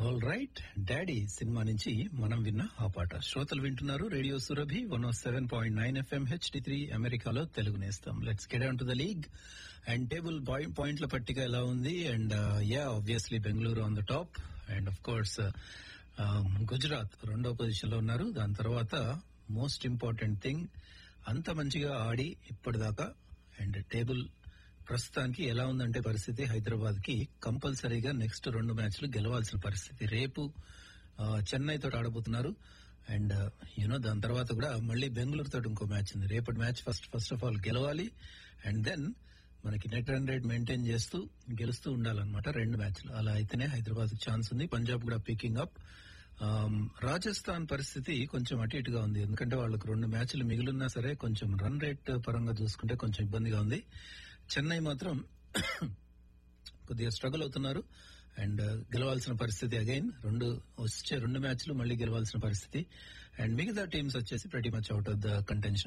all right daddy cinema నుంచి మనం విన్న ఆ పాట శ్రోతలు వింటున్నారు radio Surabhi one of seven point nine FM HD three అమెరికాలో తెలుగు నేస్తాం let's get on to the league and table పాయింట్ల పట్టిక ఎలా ఉంది and yeah obviously Bengaluru on the top and of course Gujarat రెండో పొజిషన్ లో ఉన్నారు దాని తర్వాత మోస్ట్ ఇంపార్టెంట్ థింగ్ అంత మంచిగా ఆడి ఇప్పటిదాకా అండ్ టేబుల్ ప్రస్తుతానికి ఎలా ఉందంటే పరిస్థితి హైదరాబాద్ కి కంపల్సరీగా నెక్స్ట్ రెండు మ్యాచ్లు గెలవాల్సిన పరిస్థితి రేపు ఆ, చెన్నై తోటి ఆడబోతున్నారు అండ్ యూనో దాని తర్వాత కూడా మళ్ళీ బెంగళూరు తోటి ఇంకో మ్యాచ్ ఉంది రేపటి match first first of all గెలవాలి అండ్ దెన్ మనకి నెట్ రన్ రేట్ మెయింటైన్ చేస్తూ గెలుస్తూ ఉండాలన్నమాట రెండు మ్యాచ్లు అలా అయితేనే హైదరాబాద్ ఛాన్స్ ఉంది పంజాబ్ కూడా పికింగ్ అప్ ఆమ్, రాజస్థాన్ పరిస్థితి కొంచెం అటు ఇటుగా ఉంది ఎందుకంటే వాళ్ళకు రెండు మ్యాచ్లు మిగిలిన్నా సరే కొంచెం రన్ రేట్ పరంగా చూసుకుంటే కొంచెం ఇబ్బందిగా ఉంది చెన్నై మాత్రం కొద్దిగా స్ట్రగుల్ అవుతున్నారు అండ్ గెలవాల్సిన పరిస్థితి అగైన్ రెండు వచ్చే రెండు మ్యాచ్లు మళ్ళీ గెలవాల్సిన పరిస్థితి అండ్ మిగతా టీమ్స్ వచ్చేసి ప్రతి much out of the contention